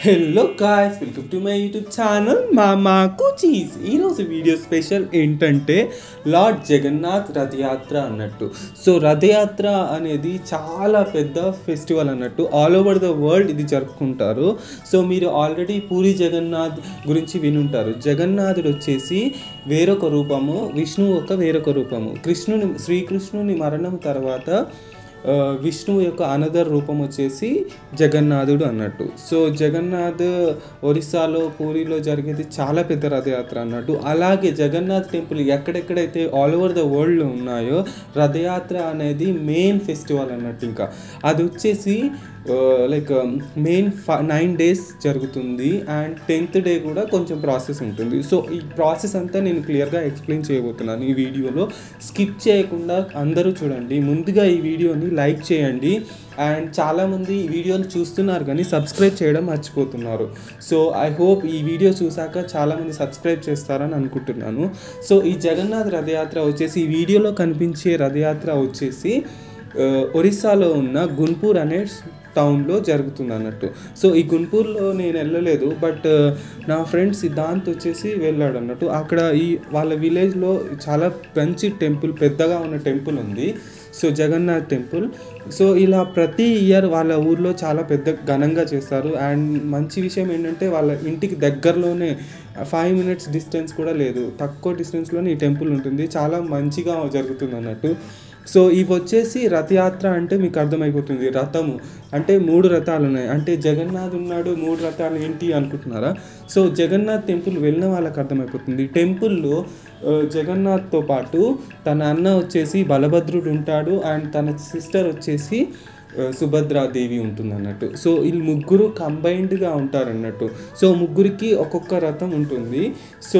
hello guys welcome to my YouTube channel మామా కుచీస్ ఈరోజు వీడియో స్పెషల్ ఏంటంటే లార్డ్ జగన్నాథ్ రథయాత్ర అన్నట్టు సో రథయాత్ర అనేది చాలా పెద్ద ఫెస్టివల్ అన్నట్టు ఆల్ ఓవర్ ద వరల్డ్ ఇది జరుపుకుంటారు సో మీరు ఆల్రెడీ పూరి జగన్నాథ్ గురించి వినుంటారు జగన్నాథుడు వచ్చేసి వేరొక రూపము విష్ణువు ఒక వేరొక రూపము కృష్ణుని శ్రీకృష్ణుని మరణం తర్వాత ఆ, విష్ణువు యొక్క అనదర్ రూపం వచ్చేసి జగన్నాథుడు అన్నట్టు సో జగన్నాథ్ ఒరిస్సాలో పూరిలో జరిగేది చాలా పెద్ద రథయాత్ర అన్నట్టు అలాగే జగన్నాథ్ టెంపుల్ ఎక్కడెక్కడైతే ఆల్ ఓవర్ ద వరల్డ్లో ఉన్నాయో రథయాత్ర అనేది మెయిన్ ఫెస్టివల్ అన్నట్టు ఇంకా అది వచ్చేసి లైక్ మెయిన్ నైన్ డేస్ జరుగుతుంది అండ్ టెన్త్ డే కూడా కొంచెం ప్రాసెస్ ఉంటుంది సో ఈ ప్రాసెస్ అంతా నేను క్లియర్గా ఎక్స్ప్లెయిన్ చేయబోతున్నాను ఈ వీడియోలో స్కిప్ చేయకుండా అందరూ చూడండి ముందుగా ఈ వీడియోని లైక్ చేయండి అండ్ చాలామంది ఈ వీడియోని చూస్తున్నారు కానీ సబ్స్క్రైబ్ చేయడం మర్చిపోతున్నారు సో ఐ హోప్ ఈ వీడియో చూసాక చాలామంది సబ్స్క్రైబ్ చేస్తారని అనుకుంటున్నాను సో ఈ జగన్నాథ్ రథయాత్ర వచ్చేసి ఈ వీడియోలో కనిపించే రథయాత్ర వచ్చేసి ఆ, ఒరిస్సాలో ఉన్న గున్పూర్ అనే టౌన్లో జరుగుతుంది అన్నట్టు సో ఈ గున్పూర్లో నేను వెళ్ళలేదు బట్ నా ఫ్రెండ్ సిద్ధాంత్ వచ్చేసి వెళ్ళాడు అన్నట్టు అక్కడ ఈ వాళ్ళ విలేజ్లో చాలా మంచి టెంపుల్ పెద్దగా ఉన్న టెంపుల్ ఉంది సో జగన్నాథ్ టెంపుల్ సో ఇలా ప్రతి ఇయర్ వాళ్ళ ఊర్లో చాలా పెద్ద ఘనంగా చేస్తారు అండ్ మంచి విషయం ఏంటంటే వాళ్ళ ఇంటికి దగ్గరలోనే ఫైవ్ మినిట్స్ డిస్టెన్స్ కూడా లేదు తక్కువ డిస్టెన్స్లోనే ఈ టెంపుల్ ఉంటుంది చాలా మంచిగా జరుగుతుంది అన్నట్టు సో ఇవి వచ్చేసి రథయాత్ర అంటే మీకు అర్థమైపోతుంది రథము అంటే మూడు రథాలు ఉన్నాయి అంటే జగన్నాథ్ ఉన్నాడు మూడు రథాలు ఏంటి అనుకుంటున్నారా సో జగన్నాథ్ టెంపుల్ వెళ్ళిన వాళ్ళకి అర్థమైపోతుంది టెంపుల్లో ఆ, జగన్నాథ్తో పాటు తన అన్న వచ్చేసి బలభద్రుడు ఉంటాడు అండ్ తన సిస్టర్ వచ్చేసి ఆ, సుభద్రాదేవి ఉంటుంది అన్నట్టు సో వీళ్ళు ముగ్గురు కంబైన్డ్గా ఉంటారు అన్నట్టు సో ముగ్గురికి ఒక్కొక్క రథం ఉంటుంది సో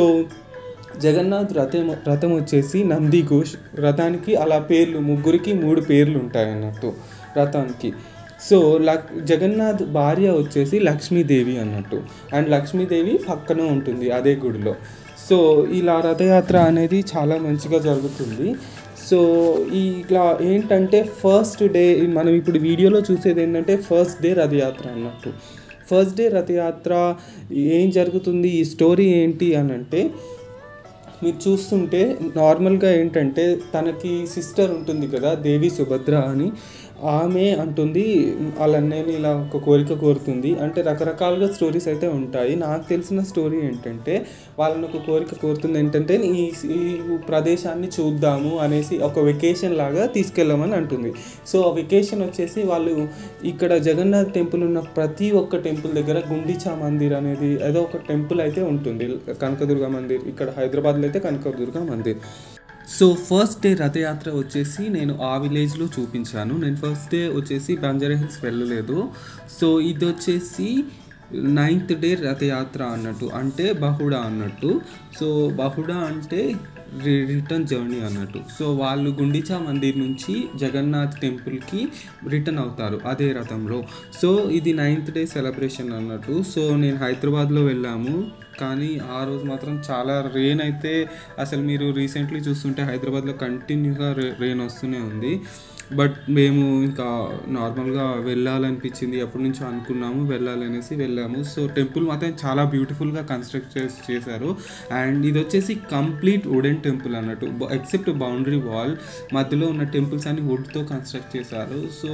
జగన్నాథ్ రథం రథం వచ్చేసి నంది ఘోష్ రథానికి అలా పేర్లు ముగ్గురికి మూడు పేర్లు ఉంటాయి అన్నట్టు రథానికి సో లక్ జగన్నాథ్ భార్య వచ్చేసి లక్ష్మీదేవి అన్నట్టు అండ్ లక్ష్మీదేవి పక్కన ఉంటుంది అదే గుడిలో సో ఇలా రథయాత్ర అనేది చాలా మంచిగా జరుగుతుంది సో ఈ ఇట్లా ఏంటంటే ఫస్ట్ డే మనం ఇప్పుడు వీడియోలో చూసేది ఏంటంటే ఫస్ట్ డే రథయాత్ర అన్నట్టు ఫస్ట్ డే రథయాత్ర ఏం జరుగుతుంది ఈ స్టోరీ ఏంటి అని అంటే మీరు చూస్తుంటే నార్మల్గా ఏంటంటే తనకి సిస్టర్ ఉంటుంది కదా దేవి సుభద్ర అని ఆమె అంటుంది వాళ్ళ అన్నయ్యని ఇలా ఒక కోరిక కోరుతుంది అంటే రకరకాలుగా స్టోరీస్ అయితే ఉంటాయి నాకు తెలిసిన స్టోరీ ఏంటంటే వాళ్ళని ఒక కోరిక కోరుతుంది ఏంటంటే ఈ ఈ ప్రదేశాన్ని చూద్దాము అనేసి ఒక వెకేషన్ లాగా తీసుకెళ్ళమని అంటుంది సో ఆ వెకేషన్ వచ్చేసి వాళ్ళు ఇక్కడ జగన్నాథ్ టెంపుల్ ఉన్న ప్రతి ఒక్క టెంపుల్ దగ్గర గుండిచా మందిర్ అనేది ఏదో ఒక టెంపుల్ అయితే ఉంటుంది కనకదుర్గ మందిర్ ఇక్కడ హైదరాబాద్లో అయితే Kanakadurga Mandir so first day Rath Yatra వచ్చేసి నేను ఆ విలేజ్లో చూపించాను నేను ఫస్ట్ డే వచ్చేసి బంజారా హిల్స్ వెళ్ళలేదు సో ఇది వచ్చేసి నైన్త్ డే రథయాత్ర అన్నట్టు అంటే బహుడా అన్నట్టు సో బహుడా అంటే రి- రిటర్న్ జర్నీ అన్నట్టు సో వాళ్ళు గుండిచా మందిర్ నుంచి జగన్నాథ్ టెంపుల్కి రిటర్న్ అవుతారు అదే రథంలో సో ఇది నైన్త్ డే సెలబ్రేషన్ అన్నట్టు సో నేను హైదరాబాద్లో వెళ్ళాము కానీ ఆ రోజు మాత్రం చాలా రెయిన్ అయితే అసలు మీరు రీసెంట్లీ చూస్తుంటే హైదరాబాద్లో కంటిన్యూగా రెయిన్ వస్తూనే ఉంది బట్ మేము ఇంకా నార్మల్గా వెళ్ళాలనిపించింది ఎప్పటి నుంచో అనుకున్నాము వెళ్ళాలనేసి వెళ్ళాము సో టెంపుల్ మాత్రం చాలా బ్యూటిఫుల్గా కన్స్ట్రక్ట్ చేసి చేశారు అండ్ ఇది వచ్చేసి కంప్లీట్ వుడెన్ టెంపుల్ అన్నట్టు ఎక్సెప్ట్ బౌండరీ వాల్ మధ్యలో ఉన్న టెంపుల్స్ అన్ని వుడ్తో కన్స్ట్రక్ట్ చేశారు సో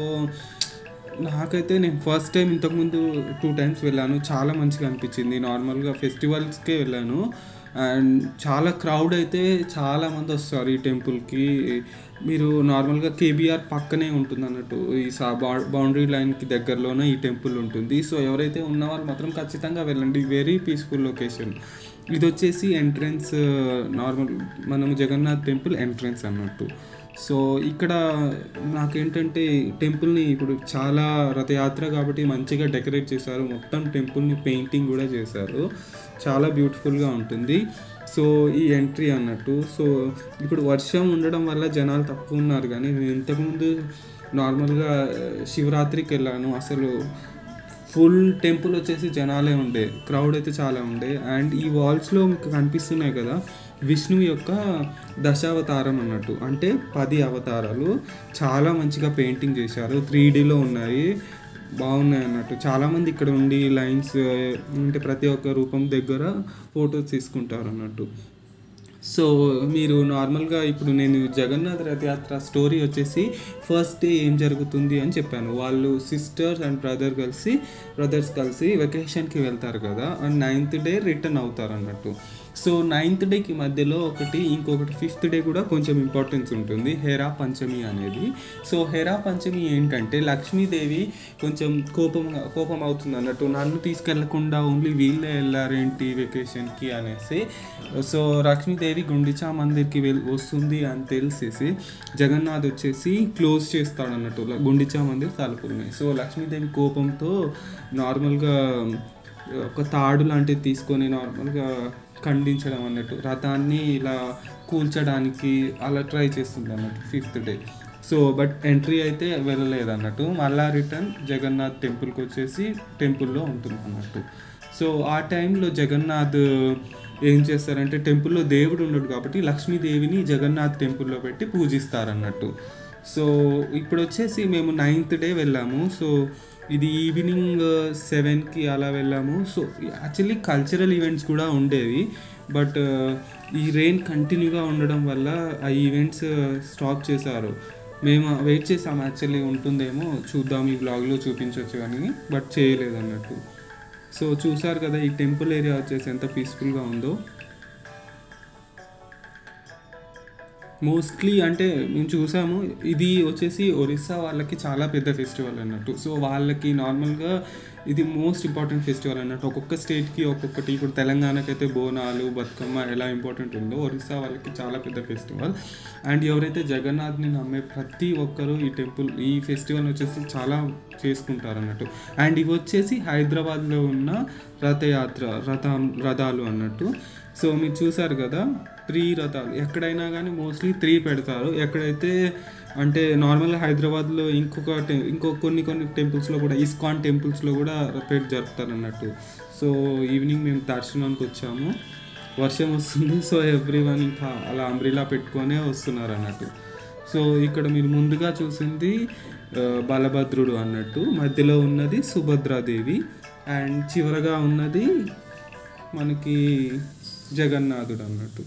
నాకైతే నేను ఫస్ట్ టైం ఇంతకుముందు టూ టైమ్స్ వెళ్ళాను చాలా మంచిగా అనిపించింది నార్మల్గా ఫెస్టివల్స్కే వెళ్ళాను అండ్ చాలా క్రౌడ్ అయితే చాలా మంది వస్తారు ఈ టెంపుల్కి మీరు నార్మల్గా కేబీఆర్ పక్కనే ఉంటుంది అన్నట్టు ఈ సా బౌండరీ లైన్కి దగ్గరలోనే ఈ టెంపుల్ ఉంటుంది సో ఎవరైతే ఉన్నవారు మాత్రం ఖచ్చితంగా వెళ్ళండి వెరీ పీస్ఫుల్ లొకేషన్ ఇది వచ్చేసి ఎంట్రన్స్ నార్మల్ మనము జగన్నాథ్ టెంపుల్ ఎంట్రన్స్ అన్నట్టు సో ఇక్కడ నాకేంటంటే టెంపుల్ని ఇప్పుడు చాలా రథయాత్ర కాబట్టి మంచిగా డెకరేట్ చేశారు మొత్తం టెంపుల్ని పెయింటింగ్ కూడా చేశారు చాలా బ్యూటిఫుల్గా ఉంటుంది సో ఈ ఎంట్రీ అన్నట్టు సో ఇప్పుడు వర్షం ఉండడం వల్ల జనాలు తక్కువ ఉన్నారు కానీ నేను ఇంతకుముందు నార్మల్గా శివరాత్రికి వెళ్ళాను అసలు ఫుల్ టెంపుల్ వచ్చేసి జనాలే ఉండే క్రౌడ్ అయితే చాలా ఉండే అండ్ ఈ వాల్స్లో మీకు కనిపిస్తున్నాయి కదా విష్ణువు యొక్క దశావతారం అన్నట్టు అంటే పది అవతారాలు చాలా మంచిగా పెయింటింగ్ చేశారు త్రీ డీలో ఉన్నాయి బాగున్నాయి అన్నట్టు చాలామంది ఇక్కడ ఉండి లైన్స్ అంటే ప్రతి ఒక్క రూపం దగ్గర ఫొటోస్ తీసుకుంటారు అన్నట్టు సో మీరు నార్మల్గా ఇప్పుడు నేను జగన్నాథ్ రథయాత్ర స్టోరీ వచ్చేసి ఫస్ట్ డే ఏం జరుగుతుంది అని చెప్పాను వాళ్ళు సిస్టర్స్ అండ్ బ్రదర్ కలిసి బ్రదర్స్ కలిసి వెకేషన్కి వెళ్తారు కదా అండ్ నైన్త్ డే రిటర్న్ అవుతారు అన్నట్టు సో నైన్త్ డేకి మధ్యలో ఒకటి ఇంకొకటి ఫిఫ్త్ డే కూడా కొంచెం ఇంపార్టెన్స్ ఉంటుంది హెరా పంచమి అనేది సో హెరా పంచమి ఏంటంటే లక్ష్మీదేవి కొంచెం కోపం కోపం అవుతుంది అన్నట్టు నన్ను తీసుకెళ్లకుండా ఓన్లీ వీళ్ళే వెళ్ళారేంటి వెకేషన్కి అనేసి సో లక్ష్మీదేవి గుండిచా మందిర్కి వెళ్ వస్తుంది అని తెలిసేసి జగన్నాథ్ వచ్చేసి క్లోజ్ చేస్తాడు అన్నట్టు ల- గుండిచా మందిర్ తలుపుల్ని సో లక్ష్మీదేవి కోపంతో నార్మల్గా ఒక తాడు లాంటిది తీసుకొని నార్మల్గా ఖండించడం అన్నట్టు రథాన్ని ఇలా కూల్చడానికి అలా ట్రై చేస్తుంది అన్నట్టు fifth day so but entry అయితే వెళ్ళలేదు అన్నట్టు మళ్ళా రిటర్న్ జగన్నాథ్ టెంపుల్కి వచ్చేసి టెంపుల్లో ఉంటుంది అన్నట్టు సో ఆ టైంలో జగన్నాథ్ ఏం చేస్తారంటే టెంపుల్లో దేవుడు ఉండడు కాబట్టి లక్ష్మీదేవిని జగన్నాథ్ టెంపుల్లో పెట్టి పూజిస్తారన్నట్టు సో ఇప్పుడు వచ్చేసి మేము నైన్త్ డే వెళ్ళాము సో ఇది ఈవినింగ్ సెవెన్కి అలా వెళ్ళాము సో యాక్చువల్లీ కల్చరల్ ఈవెంట్స్ కూడా ఉండేవి బట్ ఈ రెయిన్ కంటిన్యూగా ఉండడం వల్ల ఆ ఈవెంట్స్ స్టాప్ చేశారు మేము వెయిట్ చేసాం యాక్చువల్లీ ఉంటుందేమో చూద్దాం ఈ బ్లాగ్లో చూపించవచ్చు కానీ బట్ చేయలేదు అన్నట్టు సో చూసారు కదా ఈ టెంపుల్ ఏరియా వచ్చేసి ఎంత పీస్ఫుల్గా ఉందో మోస్ట్లీ అంటే మేము చూసాము ఇది వచ్చేసి ఒరిస్సా వాళ్ళకి చాలా పెద్ద ఫెస్టివల్ అన్నట్టు సో వాళ్ళకి నార్మల్గా ఇది మోస్ట్ ఇంపార్టెంట్ ఫెస్టివల్ అన్నట్టు ఒక్కొక్క స్టేట్కి ఒక్కొక్కటి ఇప్పుడు తెలంగాణకైతే బోనాలు బతుకమ్మ ఎలా ఇంపార్టెంట్ ఉందో ఒరిస్సా వాళ్ళకి చాలా పెద్ద ఫెస్టివల్ అండ్ ఎవరైతే జగన్నాథ్ని నమ్మే ప్రతి ఒక్కరూ ఈ టెంపుల్ ఈ ఫెస్టివల్ వచ్చేసి చాలా చేసుకుంటారు అన్నట్టు అండ్ ఇవి వచ్చేసి హైదరాబాద్లో ఉన్న రథయాత్ర రథ రథాలు అన్నట్టు సో మీరు చూసారు కదా త్రీ రథాలు ఎక్కడైనా కానీ మోస్ట్లీ త్రీ పెడతారు ఎక్కడైతే అంటే నార్మల్ హైదరాబాద్లో ఇంకొక టె- ఇంకో కొన్ని కొన్ని టెంపుల్స్లో కూడా ఇస్కాన్ టెంపుల్స్లో కూడా పెట్టి జరుపుతారు అన్నట్టు సో ఈవినింగ్ మేము దర్శనానికి వచ్చాము వర్షం వస్తుంది సో ఎవ్రీ వన్ ఇంకా అలా అంబ్రిలా పెట్టుకొనే వస్తున్నారు అన్నట్టు సో ఇక్కడ మీరు ముందుగా చూసింది ఆ, బలభద్రుడు అన్నట్టు మధ్యలో ఉన్నది సుభద్రాదేవి అండ్ చివరగా ఉన్నది మనకి జగన్నాథుడు అన్నట్టు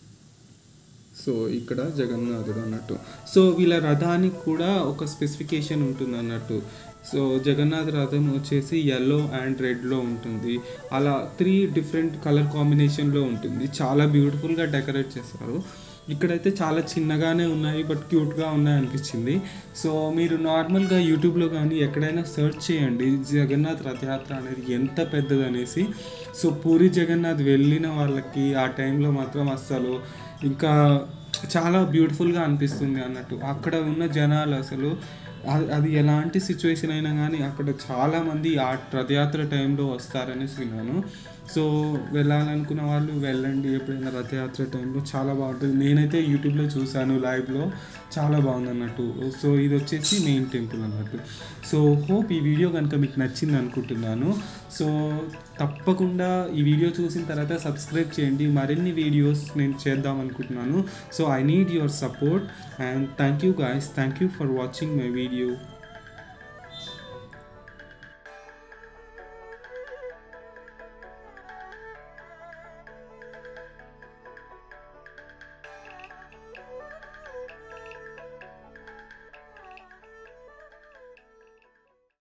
సో ఇక్కడ జగన్నాథుడు అన్నట్టు సో వీళ్ళ రథానికి కూడా ఒక స్పెసిఫికేషన్ ఉంటుంది అన్నట్టు సో జగన్నాథ్ రథం వచ్చేసి ఎల్లో అండ్ రెడ్లో ఉంటుంది అలా త్రీ డిఫరెంట్ కలర్ కాంబినేషన్లో ఉంటుంది చాలా బ్యూటిఫుల్గా డెకరేట్ చేస్తారు ఇక్కడైతే చాలా చిన్నగానే ఉన్నాయి బట్ క్యూట్గా ఉన్నాయి అనిపించింది సో మీరు నార్మల్గా యూట్యూబ్లో కానీ ఎక్కడైనా సెర్చ్ చేయండి జగన్నాథ్ రథయాత్ర అనేది ఎంత పెద్దది అనేసి సో పూరి జగన్నాథ్ వెళ్ళిన వాళ్ళకి ఆ టైంలో మాత్రం అస్సలు ఇంకా చాలా బ్యూటిఫుల్గా అనిపిస్తుంది అన్నట్టు అక్కడ ఉన్న జనాలు అసలు అది అది ఎలాంటి సిచ్యువేషన్ అయినా కానీ అక్కడ చాలామంది ఆ రథయాత్ర టైంలో వస్తారనేసి విన్నాను సో వెళ్ళాలనుకున్న వాళ్ళు వెళ్ళండి ఎప్పుడైనా రథయాత్ర టైంలో చాలా బాగుంటుంది నేనైతే యూట్యూబ్లో చూశాను లైవ్లో చాలా బాగుంది అన్నట్టు సో ఇది వచ్చేసి మెయిన్ టెంపుల్ అన్నట్టు సో హోప్ ఈ వీడియో కనుక మీకు నచ్చింది అనుకుంటున్నాను సో తప్పకుండా ఈ వీడియో చూసిన తర్వాత సబ్స్క్రైబ్ చేయండి మరిన్ని వీడియోస్ నేను చేద్దాం అనుకుంటున్నాను so I need your support and thank you guys thank you for watching my video